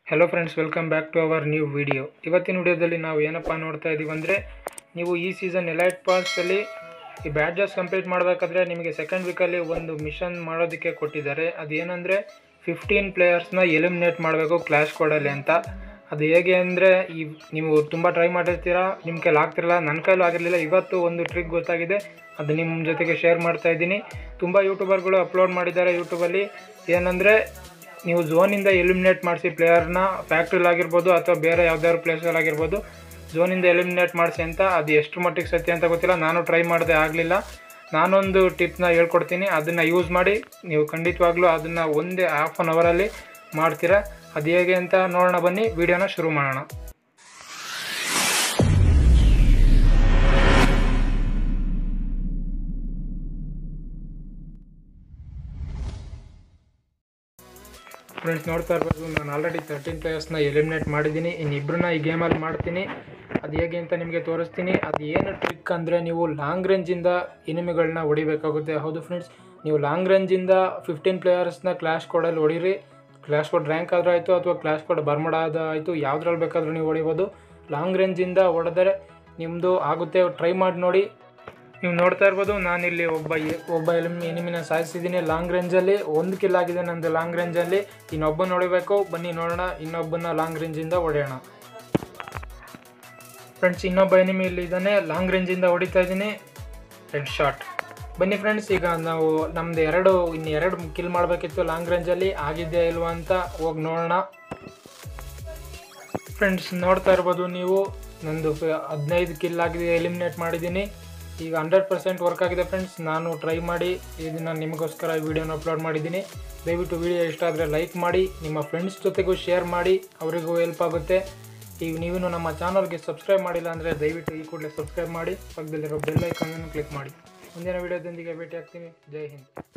hello friends welcome back to our new video ಇವತ್ತಿನ ವಿಡಿಯೋದಲ್ಲಿ ನಾವು ಏನಪ್ಪ ನೋಡ್ತಾ ಇದ್ದೀವಿ ಅಂದರೆ ನೀವು ಈ ಸೀಸನ್ ಎಲೈಟ್ ಪಾಸಲ್ಲಿ ಈ ಬ್ಯಾಡ್ಜಸ್ ಕಂಪ್ಲೀಟ್ ಮಾಡಬೇಕಾದ್ರೆ ನಿಮಗೆ ಸೆಕೆಂಡ್ ವೀಕಲ್ಲಿ ಒಂದು ಮಿಷನ್ ಮಾಡೋದಕ್ಕೆ ಕೊಟ್ಟಿದ್ದಾರೆ ಅದೇನೆಂದರೆ ಫಿಫ್ಟೀನ್ ಪ್ಲೇಯರ್ಸ್ನ ಎಲಿಮಿನೇಟ್ ಮಾಡಬೇಕು ಕ್ಲಾಶ್ ಕೋಡಲ್ಲಿ ಅಂತ ಅದು ಹೇಗೆ ಅಂದರೆ ಈ ನೀವು ತುಂಬ ಟ್ರೈ ಮಾಡಿರ್ತೀರಾ ನಿಮ್ಮ ಕೈಲಿ ಆಗ್ತಿರಲ್ಲ ನನ್ನ ಕೈಲೂ ಆಗಿರಲಿಲ್ಲ ಇವತ್ತು ಒಂದು ಟ್ರಿಕ್ ಗೊತ್ತಾಗಿದೆ ಅದು ನಿಮ್ಮ ಜೊತೆಗೆ ಶೇರ್ ಮಾಡ್ತಾ ಇದ್ದೀನಿ ತುಂಬ ಯೂಟ್ಯೂಬರ್ಗಳು ಅಪ್ಲೋಡ್ ಮಾಡಿದ್ದಾರೆ ಯೂಟ್ಯೂಬಲ್ಲಿ ಏನಂದರೆ ನೀವು ಝೋನಿಂದ ಎಲಿಮಿನೇಟ್ ಮಾಡಿಸಿ ಪ್ಲೇಯರ್ನ ಫ್ಯಾಕ್ಟ್ರಿಲಾಗಿರ್ಬೋದು ಅಥವಾ ಬೇರೆ ಯಾವ್ದಾದ್ರು ಪ್ಲೇಸಲ್ಲಾಗಿರ್ಬೋದು ಝೋನಿಂದ ಎಲಿಮಿನೇಟ್ ಮಾಡಿಸಿ ಅಂತ ಅದು ಎಷ್ಟು ಮಟ್ಟಿಗೆ ಸತ್ಯ ಅಂತ ಗೊತ್ತಿಲ್ಲ ನಾನು ಟ್ರೈ ಮಾಡಿದೆ ಆಗಲಿಲ್ಲ ನಾನೊಂದು ಟಿಪ್ನ ಹೇಳ್ಕೊಡ್ತೀನಿ ಅದನ್ನು ಯೂಸ್ ಮಾಡಿ ನೀವು ಖಂಡಿತವಾಗ್ಲೂ ಅದನ್ನು ಒಂದೇ ಹಾಫ್ ಆನ್ ಅವರಲ್ಲಿ ಮಾಡ್ತೀರಾ ಅದು ಹೇಗೆ ಅಂತ ನೋಡೋಣ ಬನ್ನಿ ವಿಡಿಯೋನ ಶುರು ಮಾಡೋಣ ಫ್ರೆಂಡ್ಸ್ ನೋಡ್ತಾ ಇರ್ಬೋದು ನಾನು ಆಲ್ರೆಡಿ ತರ್ಟೀನ್ ಪ್ಲೇಯರ್ಸ್ನ ಎಲಿಮಿನೇಟ್ ಮಾಡಿದ್ದೀನಿ ಇನ್ನಿಬ್ಬರನ್ನ ಈ ಗೇಮಲ್ಲಿ ಮಾಡ್ತೀನಿ ಅದು ಹೇಗೆ ಅಂತ ನಿಮಗೆ ತೋರಿಸ್ತೀನಿ ಅದು ಏನು ಟ್ರಿಕ್ ಅಂದರೆ ನೀವು ಲಾಂಗ್ ರೇಂಜಿಂದ ಎನಿಮಿಗಳನ್ನ ಹೊಡಿಬೇಕಾಗುತ್ತೆ ಹೌದು ಫ್ರೆಂಡ್ಸ್ ನೀವು ಲಾಂಗ್ ರೇಂಜಿಂದ ಫಿಫ್ಟೀನ್ ಪ್ಲೇಯರ್ಸ್ನ ಕ್ಲಾಶ್ ಕೋಡಲ್ಲಿ ಹೊಡೀರಿ ಕ್ಲಾಶ್ ಕೋಡ್ ರ್ಯಾಂಕ್ ಆದರೂ ಆಯಿತು ಅಥವಾ ಕ್ಲಾಶ್ ಕೋಡ್ ಬರ್ಮಡಾದ ಆಯಿತು ಯಾವುದ್ರಲ್ಲಿ ಬೇಕಾದರೂ ನೀವು ಹೊಡಿಬೋದು ಲಾಂಗ್ ರೇಂಜಿಂದ ಹೊಡೆದರೆ ನಿಮ್ಮದು ಆಗುತ್ತೆ ಟ್ರೈ ಮಾಡಿ ನೋಡಿ ನೀವು ನೋಡ್ತಾ ಇರ್ಬೋದು ನಾನಿಲ್ಲಿ ಒಬ್ಬ ಎ- ಒಬ್ಬ ಎಲಿಮಿ ಎನಿಮಿನ ಸಾಯಿಸಿದ್ದೀನಿ ಲಾಂಗ್ ರೇಂಜಲ್ಲಿ ಒಂದು ಕಿಲ್ ಆಗಿದೆ ನಂದು ಲಾಂಗ್ ರೇಂಜಲ್ಲಿ ಇನ್ನೊಬ್ಬನ ಹೊಡಿಬೇಕು ಬನ್ನಿ ನೋಡೋಣ ಇನ್ನೊಬ್ಬನ ಲಾಂಗ್ ರೇಂಜಿಂದ ಹೊಡೆಯೋಣ ಫ್ರೆಂಡ್ಸ್ ಇನ್ನೊಬ್ಬ ಎನಿಮಿ ಇಲ್ಲಿ ಇದ್ದಾನೆ ಲಾಂಗ್ ರೇಂಜಿಂದ ಹೊಡಿತಾ ಇದ್ದೀನಿ ಹೆಡ್ ಶಾಟ್ ಬನ್ನಿ ಫ್ರೆಂಡ್ಸ್ ಈಗ ನಾವು ನಮ್ದು ಎರಡು ಇನ್ನು ಎರಡು ಕಿಲ್ ಮಾಡಬೇಕಿತ್ತು ಲಾಂಗ್ ರೇಂಜಲ್ಲಿ ಆಗಿದೆಯಾ ಇಲ್ವಾ ಅಂತ ಹೋಗಿ ನೋಡೋಣ ಫ್ರೆಂಡ್ಸ್ ನೋಡ್ತಾ ಇರ್ಬೋದು ನೀವು ನಂದು ಫ- ಹದಿನೈದು ಕಿಲ್ ಆಗಿದೆ ಎಲಿಮಿನೇಟ್ ಮಾಡಿದ್ದೀನಿ ಈಗ ಹಂಡ್ರೆಡ್ ಪರ್ಸೆಂಟ್ ವರ್ಕ್ ಆಗಿದೆ ಫ್ರೆಂಡ್ಸ್ ನಾನು ಟ್ರೈ ಮಾಡಿ ಇದನ್ನು ನಿಮಗೋಸ್ಕರ ಈ ವಿಡಿಯೋನ ಅಪ್ಲೋಡ್ ಮಾಡಿದ್ದೀನಿ ದಯವಿಟ್ಟು ವಿಡಿಯೋ ಇಷ್ಟ ಆದರೆ ಲೈಕ್ ಮಾಡಿ ನಿಮ್ಮ ಫ್ರೆಂಡ್ಸ್ ಜೊತೆಗೂ ಶೇರ್ ಮಾಡಿ ಅವರಿಗೂ ಹೆಲ್ಪ್ ಆಗುತ್ತೆ ಈಗ ನೀವು ನಮ್ಮ ಚಾನಲ್ಗೆ ಸಬ್ಸ್ಕ್ರೈಬ್ ಮಾಡಿಲ್ಲ ಅಂದರೆ ದಯವಿಟ್ಟು ಈ ಕೂಡಲೇ ಸಬ್ಸ್ಕ್ರೈಬ್ ಮಾಡಿ ಪಕ್ಕದಲ್ಲಿರೋ ಬೆಲ್ ಐಕಾನನ್ನು ಕ್ಲಿಕ್ ಮಾಡಿ ಮುಂದಿನ ವಿಡಿಯೋದೊಂದಿಗೆ ಭೇಟಿ ಆಗ್ತೀನಿ ಜೈ ಹಿಂದ್